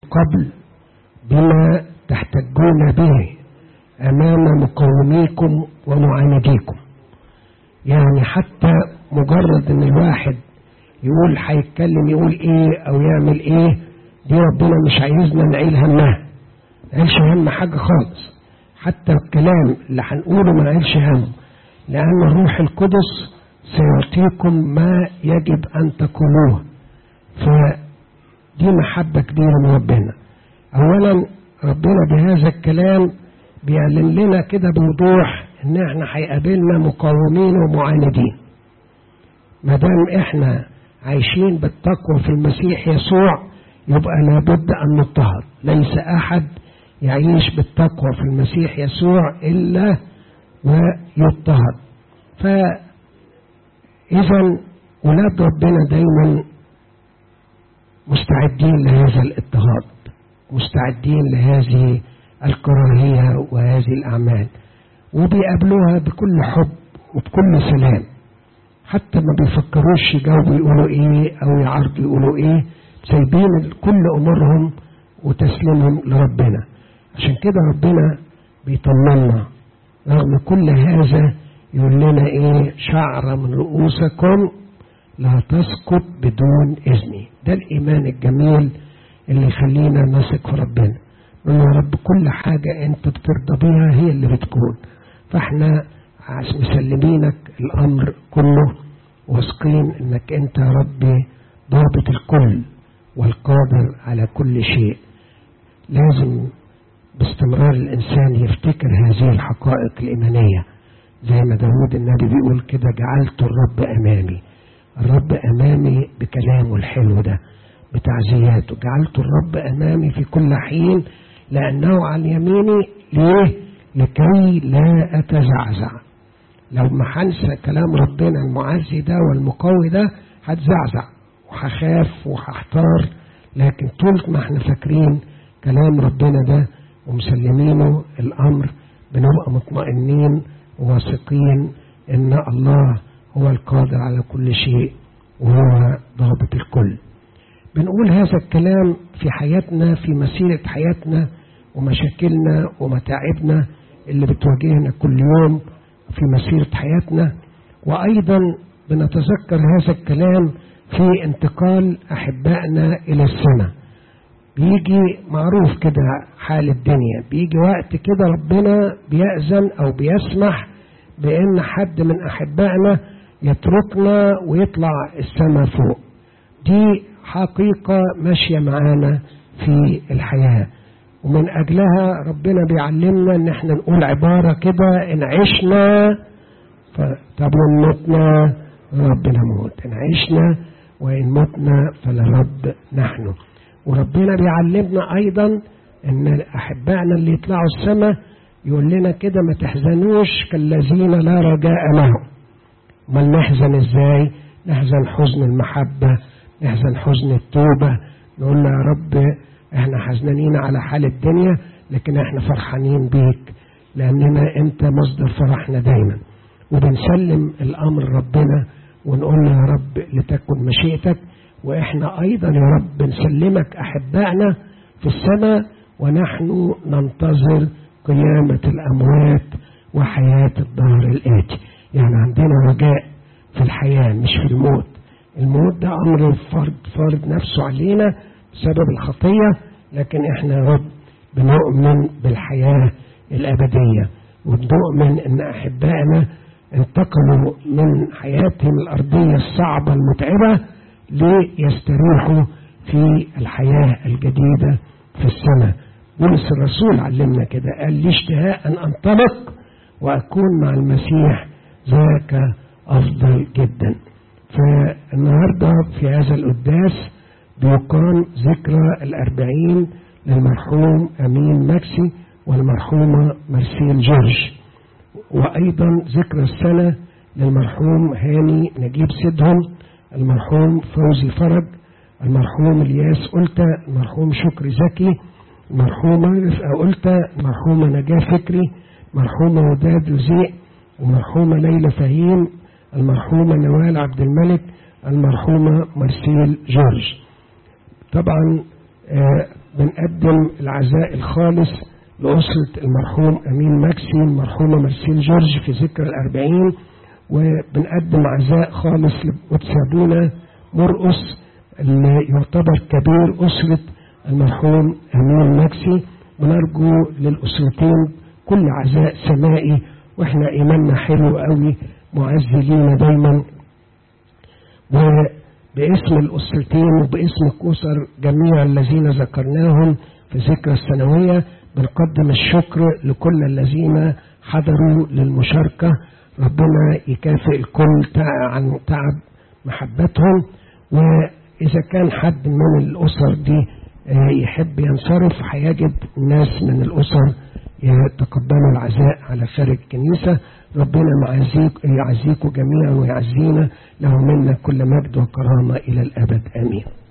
قبل بما تحتجون به أمام مقاوميكم ومعانديكم يعني حتى مجرد ان الواحد يقول هيتكلم يقول ايه او يعمل ايه دي ربنا مش عايزنا نعيل همها نعيلش هم حاجة خالص حتى الكلام اللي هنقوله ما نعيلش هم لأن الروح القدس سيعطيكم ما يجب أن تقولوه فدي محبة كبيرة من ربنا أولا ربنا بهذا الكلام بيعلن لنا كده بوضوح ان احنا هيقابلنا مقاومين ومعاندين ما دام احنا عايشين بالتقوى في المسيح يسوع يبقى لابد ان نضطهد ليس احد يعيش بالتقوى في المسيح يسوع الا ويضطهد فاذا ولاد ربنا دايما مستعدين لهذا الاضطهاد مستعدين لهذه الكراهيه وهذه الاعمال وبيقابلوها بكل حب وبكل سلام حتى ما بيفكروش يجاوبوا يقولوا ايه او يعرضوا يقولوا ايه سايبين كل امورهم وتسليمهم لربنا عشان كده ربنا بيطمنا رغم كل هذا يقول لنا ايه شعر من رؤوسكم لا تسقط بدون اذني ده الايمان الجميل اللي يخلينا نثق في ربنا نقول يا رب كل حاجة انت بترضى بيها هي اللي بتكون فاحنا مسلمينك الامر كله واثقين انك انت يا ربي ضابط الكل والقادر على كل شيء لازم باستمرار الانسان يفتكر هذه الحقائق الايمانيه زي ما داود النبي بيقول كده جعلت الرب امامي الرب امامي بكلامه الحلو ده بتعزياته جعلت الرب امامي في كل حين لانه عن يميني ليه لكي لا اتزعزع لو ما هنسى كلام ربنا المعزي ده والمقوي ده هتزعزع وهخاف وهحتار لكن طول ما احنا فاكرين كلام ربنا ده ومسلمينه الامر بنبقى مطمئنين وواثقين ان الله هو القادر على كل شيء وهو ضابط الكل بنقول هذا الكلام في حياتنا في مسيرة حياتنا ومشاكلنا ومتاعبنا اللي بتواجهنا كل يوم في مسيرة حياتنا وأيضا بنتذكر هذا الكلام في انتقال أحبائنا إلى السماء بيجي معروف كده حال الدنيا بيجي وقت كده ربنا بيأذن أو بيسمح بأن حد من أحبائنا يتركنا ويطلع السماء فوق دي حقيقة ماشية معانا في الحياة ومن أجلها ربنا بيعلمنا إن احنا نقول عبارة كده إن عشنا طب وإن متنا ربنا موت إن عشنا وإن متنا فلرب نحن وربنا بيعلمنا أيضا إن أحبائنا اللي يطلعوا السماء يقول لنا كده ما تحزنوش كالذين لا رجاء لهم امال نحزن ازاي نحزن حزن المحبة نحزن حزن التوبة نقول له يا رب احنا حزنانين على حال الدنيا لكن احنا فرحانين بيك لاننا انت مصدر فرحنا دايما وبنسلم الامر ربنا ونقول له يا رب لتكن مشيئتك واحنا ايضا يا رب بنسلمك احبائنا في السماء ونحن ننتظر قيامة الاموات وحياة الدهر الاتي يعني عندنا رجاء في الحياة مش في الموت الموت ده امر فرض فرض نفسه علينا بسبب الخطية لكن احنا يا رب بنؤمن بالحياة الأبدية وبنؤمن ان احبائنا انتقلوا من حياتهم الأرضية الصعبة المتعبة ليستريحوا في الحياة الجديدة في السماء بولس الرسول علمنا كده قال لي اشتهاء أن أنطلق وأكون مع المسيح ذاك أفضل جدا فالنهاردة في هذا القداس بيقام ذكرى الأربعين للمرحوم أمين مكسي والمرحومة مرسيل جورج وأيضا ذكرى السنة للمرحوم هاني نجيب سيدهم المرحوم فوزي فرج المرحوم الياس قلتا المرحوم شكري زكي المرحومة رفقة قلتا المرحومة نجاة فكري مرحومة وداد رزيق المرحومة ليلى فهيم المرحومة نوال عبد الملك المرحومة مرسيل جورج طبعا بنقدم العزاء الخالص لأسرة المرحوم أمين ماكسي المرحومة مرسين جورج في ذكرى الأربعين وبنقدم عزاء خالص لأبونا مرقص اللي يعتبر كبير أسرة المرحوم أمين ماكسي ونرجو للأسرتين كل عزاء سمائي واحنا إيماننا حلو قوي معز لينا دايما وباسم الأسرتين وباسم الأسر جميع الذين ذكرناهم في ذكرى السنوية بنقدم الشكر لكل الذين حضروا للمشاركة ربنا يكافئ الكل عن تعب محبتهم وإذا كان حد من الأسر دي يحب ينصرف هيجد ناس من الأسر يتقدموا العزاء على خارج الكنيسة ربنا معزيك يعزيكم جميعا ويعزينا له منا كل مجد وكرامة إلى الأبد آمين